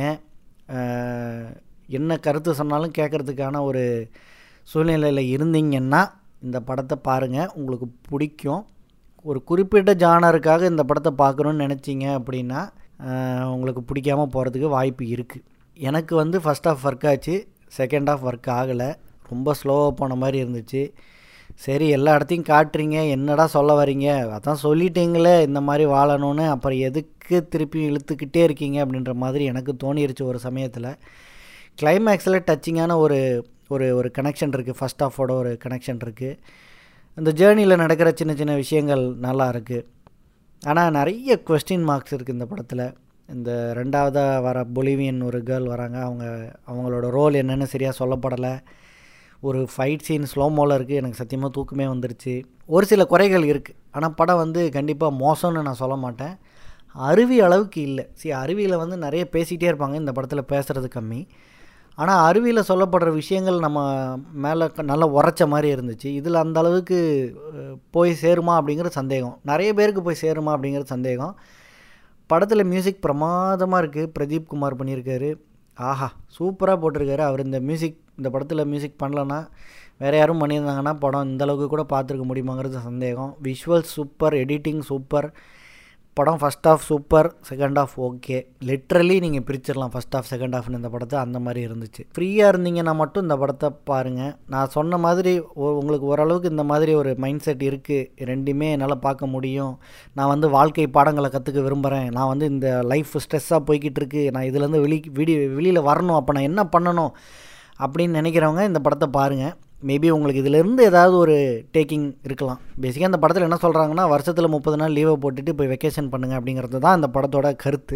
என்ன கருத்து சொன்னாலும் கேட்குறதுக்கான ஒரு சூழ்நிலையில் இருந்தீங்கன்னா இந்த படத்தை பாருங்கள் உங்களுக்கு பிடிக்கும் ஒரு குறிப்பிட்ட ஜானருக்காக இந்த படத்தை பார்க்கணுன்னு நினச்சிங்க அப்படின்னா உங்களுக்கு பிடிக்காமல் போகிறதுக்கு வாய்ப்பு இருக்குது எனக்கு வந்து ஃபஸ்ட் ஹாஃப் ஒர்க் ஆச்சு செகண்ட் ஹாஃப் ஒர்க் ஆகலை ரொம்ப ஸ்லோவாக போன மாதிரி இருந்துச்சு சரி எல்லா இடத்தையும் காட்டுறீங்க என்னடா சொல்ல வரீங்க அதான் சொல்லிட்டீங்களே இந்த மாதிரி வாழணும்னு அப்புறம் எதுக்கு திருப்பி இழுத்துக்கிட்டே இருக்கீங்க அப்படின்ற மாதிரி எனக்கு தோணிருச்சு ஒரு சமயத்தில் கிளைமேக்ஸில் டச்சிங்கான ஒரு ஒரு ஒரு கனெக்ஷன் இருக்குது ஃபஸ்ட் ஆஃபோட ஒரு கனெக்ஷன் இருக்குது இந்த ஜேர்னியில் நடக்கிற சின்ன சின்ன விஷயங்கள் நல்லா இருக்குது ஆனால் நிறைய கொஸ்டின் மார்க்ஸ் இருக்குது இந்த படத்தில் இந்த ரெண்டாவதாக வர பொலிவியன் ஒரு கேர்ள் வராங்க அவங்க அவங்களோட ரோல் என்னென்னு சரியாக சொல்லப்படலை ஒரு ஃபைட் சீன் ஸ்லோமோவில் இருக்குது எனக்கு சத்தியமாக தூக்கமே வந்துருச்சு ஒரு சில குறைகள் இருக்குது ஆனால் படம் வந்து கண்டிப்பாக மோசம்னு நான் சொல்ல மாட்டேன் அருவி அளவுக்கு இல்லை சரி அருவியில் வந்து நிறைய பேசிகிட்டே இருப்பாங்க இந்த படத்தில் பேசுகிறது கம்மி ஆனால் அருவியில் சொல்லப்படுற விஷயங்கள் நம்ம மேலே நல்லா உரைச்ச மாதிரி இருந்துச்சு இதில் அந்த அளவுக்கு போய் சேருமா அப்படிங்கிற சந்தேகம் நிறைய பேருக்கு போய் சேருமா அப்படிங்கிற சந்தேகம் படத்தில் மியூசிக் பிரமாதமாக இருக்குது பிரதீப் குமார் பண்ணியிருக்காரு ஆஹா சூப்பராக போட்டிருக்காரு அவர் இந்த மியூசிக் இந்த படத்தில் மியூசிக் பண்ணலன்னா வேறு யாரும் பண்ணியிருந்தாங்கன்னா படம் இந்தளவுக்கு கூட பார்த்துருக்க முடியுமாங்கிறது சந்தேகம் விஷுவல் சூப்பர் எடிட்டிங் சூப்பர் படம் first half super second half okay literally நீங்கள் பிரிச்சிடலாம் ஃபஸ்ட் ஆஃப் செகண்ட் ஆஃப்னு இந்த படத்தை அந்த மாதிரி இருந்துச்சு ஃப்ரீயாக இருந்தீங்கன்னா மட்டும் இந்த படத்தை பாருங்கள் நான் சொன்ன மாதிரி உங்களுக்கு ஓரளவுக்கு இந்த மாதிரி ஒரு மைண்ட் செட் இருக்குது ரெண்டுமே என்னால் பார்க்க முடியும் நான் வந்து வாழ்க்கை பாடங்களை கற்றுக்க விரும்புகிறேன் நான் வந்து இந்த லைஃப் ஸ்ட்ரெஸ்ஸாக போய்கிட்டு இருக்கு நான் இதுலேருந்து வெளி விடி வெளியில் வரணும் அப்போ நான் என்ன பண்ணணும் அப்படின்னு நினைக்கிறவங்க இந்த படத்தை பாருங்கள் மேபி உங்களுக்கு இதிலேருந்து ஏதாவது ஒரு டேக்கிங் இருக்கலாம் பேசிக்காக இந்த படத்தில் என்ன சொல்கிறாங்கன்னா வருஷத்தில் முப்பது நாள் லீவை போட்டுட்டு போய் வெக்கேஷன் பண்ணுங்கள் அப்படிங்கிறது தான் இந்த படத்தோட கருத்து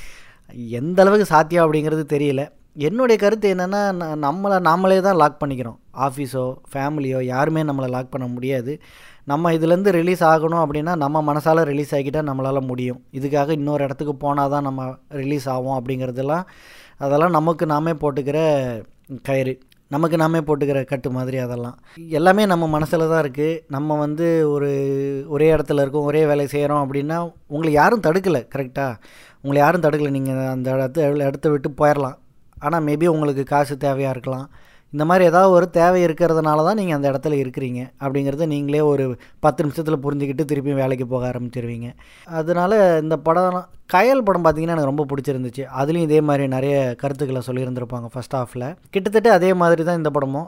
எந்த அளவுக்கு சாத்தியம் அப்படிங்கிறது தெரியல என்னுடைய கருத்து என்னென்னா நம்மளை நாமளே தான் லாக் பண்ணிக்கிறோம் ஆஃபீஸோ ஃபேமிலியோ யாருமே நம்மளை லாக் பண்ண முடியாது நம்ம இதுலேருந்து ரிலீஸ் ஆகணும் அப்படின்னா நம்ம மனசால் ரிலீஸ் ஆகிக்கிட்டால் நம்மளால் முடியும் இதுக்காக இன்னொரு இடத்துக்கு போனால் தான் நம்ம ரிலீஸ் ஆகும் அப்படிங்கிறதெல்லாம் அதெல்லாம் நமக்கு நாமே போட்டுக்கிற கயிறு நமக்கு நாமே போட்டுக்கிற கட்டு மாதிரி அதெல்லாம் எல்லாமே நம்ம மனசில் தான் இருக்குது நம்ம வந்து ஒரு ஒரே இடத்துல இருக்கோம் ஒரே வேலை செய்கிறோம் அப்படின்னா உங்களை யாரும் தடுக்கலை கரெக்டாக உங்களை யாரும் தடுக்கலை நீங்கள் அந்த இடத்த இடத்த விட்டு போயிடலாம் ஆனால் மேபி உங்களுக்கு காசு தேவையாக இருக்கலாம் இந்த மாதிரி ஏதாவது ஒரு தேவை இருக்கிறதுனால தான் நீங்கள் அந்த இடத்துல இருக்கிறீங்க அப்படிங்கிறத நீங்களே ஒரு பத்து நிமிஷத்தில் புரிஞ்சுக்கிட்டு திருப்பி வேலைக்கு போக ஆரம்பிச்சிருவீங்க அதனால் இந்த படம் கயல் படம் பார்த்திங்கன்னா எனக்கு ரொம்ப பிடிச்சிருந்துச்சு அதுலேயும் இதே மாதிரி நிறைய கருத்துக்களை சொல்லியிருந்திருப்பாங்க ஃபஸ்ட் ஹாஃபில் கிட்டத்தட்ட அதே மாதிரி தான் இந்த படமும்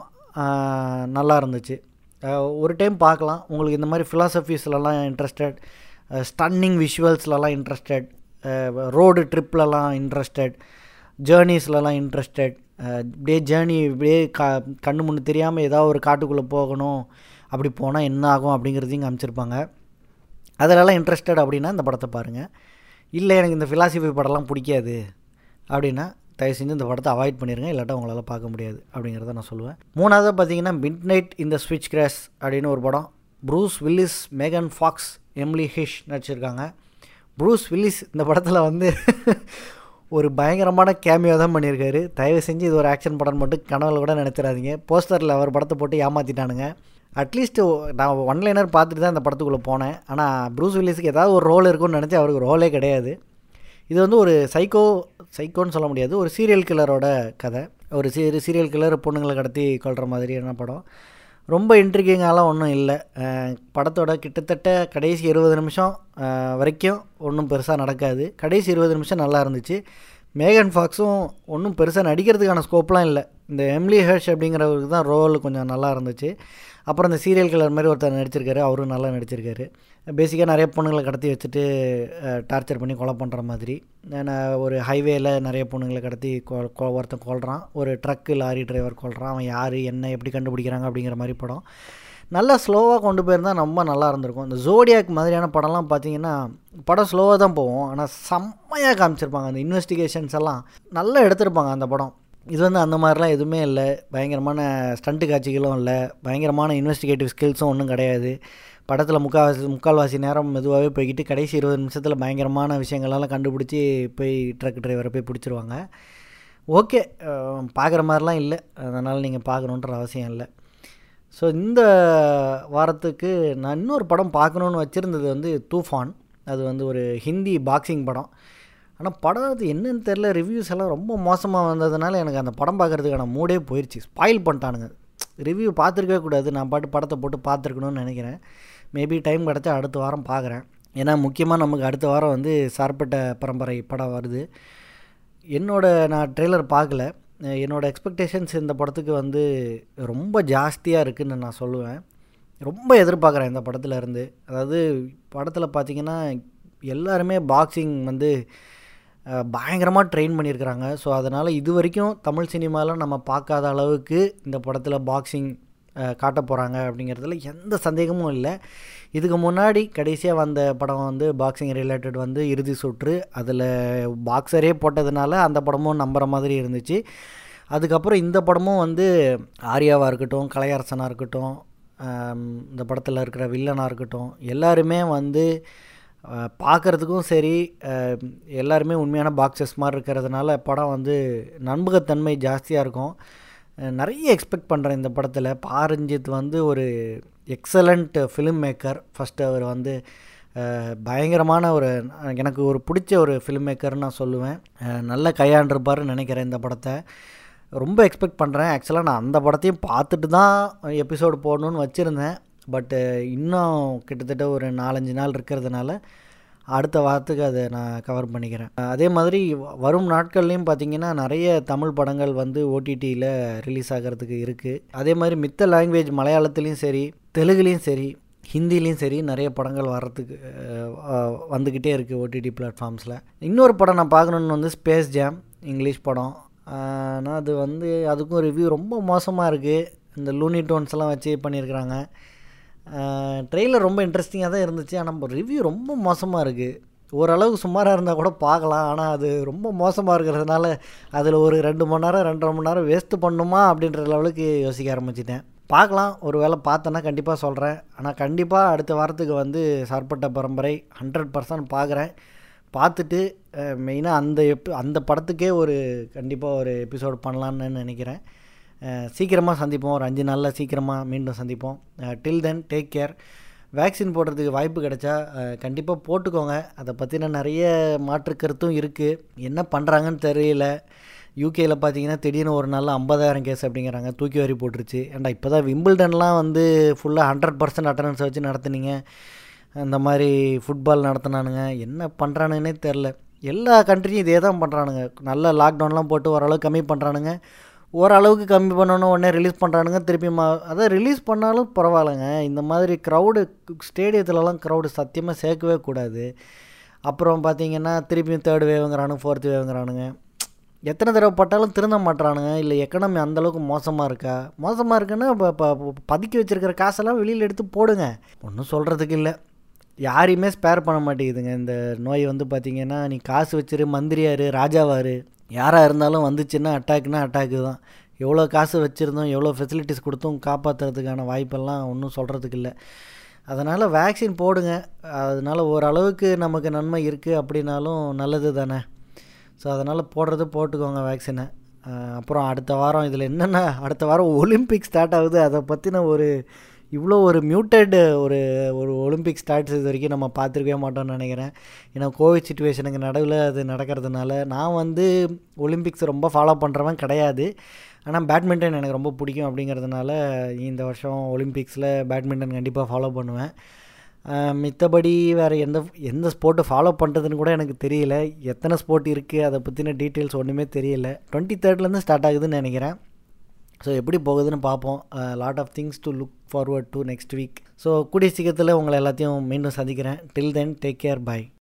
நல்லா இருந்துச்சு ஒரு டைம் பார்க்கலாம் உங்களுக்கு இந்த மாதிரி ஃபிலாசபிஸ்லலாம் இன்ட்ரெஸ்டட் ஸ்டன்னிங் விஷுவல்ஸ்லலாம் இன்ட்ரெஸ்டட் ரோடு ட்ரிப்லலாம் இன்ட்ரெஸ்டட் ஜேர்னிஸ்லலாம் இன்ட்ரெஸ்டட் இப்படியே ஜேர்னி இப்படியே கா கண்ணு முன்னு தெரியாமல் ஏதாவது ஒரு காட்டுக்குள்ளே போகணும் அப்படி போனால் என்ன ஆகும் அப்படிங்கிறதையும் காமிச்சிருப்பாங்க அதிலலாம் இன்ட்ரெஸ்டட் அப்படின்னா இந்த படத்தை பாருங்கள் இல்லை எனக்கு இந்த ஃபிலாசபி படம்லாம் பிடிக்காது அப்படின்னா தயவு செஞ்சு இந்த படத்தை அவாய்ட் பண்ணிடுங்க இல்லாட்டா உங்களால் பார்க்க முடியாது அப்படிங்கிறத நான் சொல்லுவேன் மூணாவது பார்த்தீங்கன்னா மிட் நைட் இந்த ஸ்விட்ச் கிராஸ் அப்படின்னு ஒரு படம் Bruce Willis Megan Fox Emile ஹிஷ் நடிச்சிருக்காங்க ப்ரூஸ் வில்லிஸ் இந்த படத்தில் வந்து ஒரு பயங்கரமான கேமியோ தான் பண்ணியிருக்காரு தயவு செஞ்சு இது ஒரு ஆக்ஷன் படம் மட்டும் கனவுல கூட நினச்சிடாதீங்க போஸ்டரில் அவர் படத்தை போட்டு ஏமாற்றிட்டானுங்க அட்லீஸ்ட் நான் ஒன்லைனர் பார்த்துட்டு தான் இந்த படத்துக்குள்ளே போனேன் ஆனால் ப்ரூஸ் வில்லிஸுக்கு ஏதாவது ஒரு ரோல் இருக்கும்னு நினச்சி அவருக்கு ரோலே கிடையாது இது வந்து ஒரு சைக்கோ சைக்கோன்னு சொல்ல முடியாது ஒரு சீரியல் கில்லரோட கதை ஒரு சீ சீரியல் கில்லர் பொண்ணுங்களை கடத்தி கொள்கிற மாதிரியான படம் ரொம்ப இன்ட்ரிகிங்காலாம் ஒன்றும் இல்லை படத்தோட கிட்டத்தட்ட கடைசி இருபது நிமிஷம் வரைக்கும் ஒன்றும் பெருசாக நடக்காது கடைசி இருபது நிமிஷம் நல்லா இருந்துச்சு மேகன் ஃபாக்ஸும் ஒன்றும் பெருசாக நடிக்கிறதுக்கான ஸ்கோப்லாம் இல்லை இந்த எம்லி ஹர்ஷ் அப்படிங்கிறவருக்கு தான் ரோல் கொஞ்சம் நல்லா இருந்துச்சு அப்புறம் இந்த சீரியல் கில்லர் மாதிரி ஒருத்தர் நடிச்சிருக்காரு அவரும் நல்லா நடிச்சிருக்காரு பேசிக்காக நிறைய பொண்ணுங்களை கடத்தி வச்சுட்டு டார்ச்சர் பண்ணி கொலை பண்ணுற மாதிரி ஒரு ஹைவேயில் நிறைய பொண்ணுங்களை கடத்தி கொ ஒருத்தன் கொள்கிறான் ஒரு ட்ரக்கு லாரி டிரைவர் கொள்கிறான் அவன் யார் என்ன எப்படி கண்டுபிடிக்கிறாங்க அப்படிங்கிற மாதிரி படம் நல்லா ஸ்லோவாக கொண்டு போயிருந்தால் ரொம்ப நல்லா இருந்திருக்கும் இந்த ஜோடியாக் மாதிரியான படம்லாம் பார்த்தீங்கன்னா படம் ஸ்லோவாக தான் போகும் ஆனால் செம்மையாக காமிச்சிருப்பாங்க அந்த இன்வெஸ்டிகேஷன்ஸ் எல்லாம் நல்லா எடுத்திருப்பாங்க அந்த படம் இது வந்து அந்த மாதிரிலாம் எதுவுமே இல்லை பயங்கரமான ஸ்டண்ட்டு காட்சிகளும் இல்லை பயங்கரமான இன்வெஸ்டிகேட்டிவ் ஸ்கில்ஸும் ஒன்றும் கிடையாது படத்தில் முக்கால்வாசி முக்கால்வாசி நேரம் மெதுவாகவே போய்கிட்டு கடைசி இருபது நிமிஷத்தில் பயங்கரமான விஷயங்களெல்லாம் கண்டுபிடிச்சி போய் ட்ரக் டிரைவரை போய் பிடிச்சிருவாங்க ஓகே பார்க்குற மாதிரிலாம் இல்லை அதனால் நீங்கள் பார்க்கணுன்ற அவசியம் இல்லை ஸோ இந்த வாரத்துக்கு நான் இன்னொரு படம் பார்க்கணுன்னு வச்சுருந்தது வந்து தூஃபான் அது வந்து ஒரு ஹிந்தி பாக்ஸிங் படம் ஆனால் படம் அது என்னன்னு தெரில ரிவ்யூஸ் எல்லாம் ரொம்ப மோசமாக வந்ததுனால எனக்கு அந்த படம் பார்க்குறதுக்கான மூடே போயிடுச்சு ஸ்பாயில் பண்ணிட்டானுங்க ரிவ்யூ பார்த்துருக்கவே கூடாது நான் பாட்டு படத்தை போட்டு பார்த்துருக்கணும்னு நினைக்கிறேன் மேபி டைம் கிடச்சா அடுத்த வாரம் பார்க்குறேன் ஏன்னா முக்கியமாக நமக்கு அடுத்த வாரம் வந்து சார்பட்ட பரம்பரை படம் வருது என்னோட நான் ட்ரெய்லர் பார்க்கல என்னோடய எக்ஸ்பெக்டேஷன்ஸ் இந்த படத்துக்கு வந்து ரொம்ப ஜாஸ்தியாக இருக்குதுன்னு நான் சொல்லுவேன் ரொம்ப எதிர்பார்க்குறேன் இந்த படத்தில் இருந்து அதாவது படத்தில் பார்த்திங்கன்னா எல்லாருமே பாக்ஸிங் வந்து பயங்கரமாக ட்ரெயின் பண்ணியிருக்கிறாங்க ஸோ அதனால் இது வரைக்கும் தமிழ் சினிமாவில் நம்ம பார்க்காத அளவுக்கு இந்த படத்தில் பாக்ஸிங் காட்ட போகிறாங்க அப்படிங்கிறதுல எந்த சந்தேகமும் இல்லை இதுக்கு முன்னாடி கடைசியாக வந்த படம் வந்து பாக்ஸிங் ரிலேட்டட் வந்து இறுதி சுற்று அதில் பாக்ஸரே போட்டதுனால அந்த படமும் நம்புகிற மாதிரி இருந்துச்சு அதுக்கப்புறம் இந்த படமும் வந்து ஆர்யாவாக இருக்கட்டும் கலையரசனாக இருக்கட்டும் இந்த படத்தில் இருக்கிற வில்லனாக இருக்கட்டும் எல்லாருமே வந்து பார்க்குறதுக்கும் சரி எல்லாருமே உண்மையான பாக்ஸஸ் மாதிரி இருக்கிறதுனால படம் வந்து நண்பகத்தன்மை ஜாஸ்தியாக இருக்கும் நிறைய எக்ஸ்பெக்ட் பண்ணுறேன் இந்த படத்தில் பாரஞ்சித் வந்து ஒரு எக்ஸலண்ட் ஃபிலிம் மேக்கர் ஃபஸ்ட்டு அவர் வந்து பயங்கரமான ஒரு எனக்கு ஒரு பிடிச்ச ஒரு ஃபிலிம் மேக்கர்னு நான் சொல்லுவேன் நல்ல கையாண்டிருப்பாருன்னு நினைக்கிறேன் இந்த படத்தை ரொம்ப எக்ஸ்பெக்ட் பண்ணுறேன் ஆக்சுவலாக நான் அந்த படத்தையும் பார்த்துட்டு தான் எபிசோடு போடணுன்னு வச்சுருந்தேன் பட்டு இன்னும் கிட்டத்தட்ட ஒரு நாலஞ்சு நாள் இருக்கிறதுனால அடுத்த வாரத்துக்கு அதை நான் கவர் பண்ணிக்கிறேன் அதே மாதிரி வரும் நாட்கள்லேயும் பார்த்திங்கன்னா நிறைய தமிழ் படங்கள் வந்து ஓடிடியில் ரிலீஸ் ஆகிறதுக்கு இருக்குது அதே மாதிரி மித்த லாங்குவேஜ் மலையாளத்துலேயும் சரி தெலுங்குலேயும் சரி ஹிந்திலையும் சரி நிறைய படங்கள் வர்றதுக்கு வந்துக்கிட்டே இருக்குது ஓடிடி பிளாட்ஃபார்ம்ஸில் இன்னொரு படம் நான் பார்க்கணுன்னு வந்து ஸ்பேஸ் ஜாம் இங்கிலீஷ் படம் ஆனால் அது வந்து அதுக்கும் ரிவ்யூ ரொம்ப மோசமாக இருக்குது இந்த லூனி டோன்ஸ் எல்லாம் வச்சு பண்ணியிருக்கிறாங்க ட்ரெயிலர் ரொம்ப இன்ட்ரெஸ்டிங்காக தான் இருந்துச்சு ஆனால் ரிவ்யூ ரொம்ப மோசமாக இருக்குது ஓரளவுக்கு சுமாராக இருந்தால் கூட பார்க்கலாம் ஆனால் அது ரொம்ப மோசமாக இருக்கிறதுனால அதில் ஒரு ரெண்டு மணி நேரம் ரெண்டரை மணி நேரம் வேஸ்ட்டு பண்ணுமா அப்படின்ற லெவலுக்கு யோசிக்க ஆரம்பிச்சிட்டேன் பார்க்கலாம் ஒரு வேளை பார்த்தேன்னா கண்டிப்பாக சொல்கிறேன் ஆனால் கண்டிப்பாக அடுத்த வாரத்துக்கு வந்து சார்பட்ட பரம்பரை ஹண்ட்ரட் பர்சன்ட் பார்க்குறேன் பார்த்துட்டு மெயினாக அந்த எப் அந்த படத்துக்கே ஒரு கண்டிப்பாக ஒரு எபிசோடு பண்ணலான்னு நினைக்கிறேன் சீக்கிரமாக சந்திப்போம் ஒரு அஞ்சு நாளில் சீக்கிரமாக மீண்டும் சந்திப்போம் till then take care vaccine போடுறதுக்கு வாய்ப்பு கிடைச்சா கண்டிப்பாக போட்டுக்கோங்க அதை பற்றின நிறைய மாற்று கருத்தும் இருக்குது என்ன பண்ணுறாங்கன்னு தெரியல யூகேயில் பார்த்தீங்கன்னா திடீர்னு ஒரு நாளில் ஐம்பதாயிரம் கேஸ் அப்படிங்கிறாங்க தூக்கி வரி போட்டுருச்சு ஏன்டா இப்போ தான் விம்பிள்டன்லாம் வந்து ஃபுல்லாக ஹண்ட்ரட் பர்சன்ட் அட்டண்டன்ஸ் வச்சு நடத்துனீங்க அந்த மாதிரி ஃபுட்பால் நடத்தினானுங்க என்ன பண்ணுறானுங்கன்னே தெரில எல்லா கண்ட்ரியும் இதே தான் பண்ணுறானுங்க நல்ல லாக்டவுன்லாம் போட்டு ஓரளவுக்கு கம்மி பண்ணுறானுங்க ஓரளவுக்கு கம்மி பண்ணணும் உடனே ரிலீஸ் பண்ணுறானுங்க திருப்பி மா அதான் ரிலீஸ் பண்ணாலும் பரவாயில்லைங்க இந்த மாதிரி க்ரௌடு ஸ்டேடியத்துலலாம் க்ரௌடு சத்தியமாக சேர்க்கவே கூடாது அப்புறம் பார்த்தீங்கன்னா திருப்பியும் தேர்ட் வேவுங்கிறானுங்க ஃபோர்த் வேவுங்கிறானுங்க எத்தனை தடவை பட்டாலும் திருந்த மாட்டுறானுங்க இல்லை எக்கனாமி அந்தளவுக்கு மோசமாக இருக்கா மோசமாக இருக்குன்னா இப்போ இப்போ பதுக்கி வச்சுருக்கிற காசெல்லாம் வெளியில் எடுத்து போடுங்க ஒன்றும் சொல்கிறதுக்கு இல்லை யாரையுமே ஸ்பேர் பண்ண மாட்டேங்குதுங்க இந்த நோய் வந்து பார்த்திங்கன்னா நீ காசு வச்சிரு மந்திரியாரு ராஜாவாரு யாராக இருந்தாலும் வந்துச்சுன்னா அட்டாக்னா அட்டாக்கு தான் எவ்வளோ காசு வச்சுருந்தோம் எவ்வளோ ஃபெசிலிட்டிஸ் கொடுத்தும் காப்பாற்றுறதுக்கான வாய்ப்பெல்லாம் ஒன்றும் சொல்கிறதுக்கு இல்லை அதனால் வேக்சின் போடுங்க அதனால் ஓரளவுக்கு நமக்கு நன்மை இருக்குது அப்படின்னாலும் நல்லது தானே ஸோ அதனால் போடுறது போட்டுக்கோங்க வேக்சினை அப்புறம் அடுத்த வாரம் இதில் என்னென்ன அடுத்த வாரம் ஒலிம்பிக் ஸ்டார்ட் ஆகுது அதை பற்றின ஒரு இவ்வளோ ஒரு மியூட்டட் ஒரு ஒரு ஒலிம்பிக் ஸ்டார்ட்ஸ் இது வரைக்கும் நம்ம பார்த்துருக்கவே மாட்டோம்னு நினைக்கிறேன் ஏன்னா கோவிட் சுச்சுவேஷனுக்கு நடுவில் அது நடக்கிறதுனால நான் வந்து ஒலிம்பிக்ஸ் ரொம்ப ஃபாலோ பண்ணுறவன் கிடையாது ஆனால் பேட்மிண்டன் எனக்கு ரொம்ப பிடிக்கும் அப்படிங்கிறதுனால இந்த வருஷம் ஒலிம்பிக்ஸில் பேட்மிண்டன் கண்டிப்பாக ஃபாலோ பண்ணுவேன் மித்தபடி வேறு எந்த எந்த ஸ்போர்ட்டு ஃபாலோ பண்ணுறதுன்னு கூட எனக்கு தெரியல எத்தனை ஸ்போர்ட் இருக்குது அதை பற்றின டீட்டெயில்ஸ் ஒன்றுமே தெரியல டுவெண்ட்டி தேர்ட்லேருந்து ஸ்டார்ட் ஆகுதுன்னு நினைக்கிறேன் ஸோ எப்படி போகுதுன்னு பார்ப்போம் lot of things to look forward to next week so கூடிய சீக்கிரத்தில் உங்களை எல்லாத்தையும் மீண்டும் சந்திக்கிறேன் till then take care by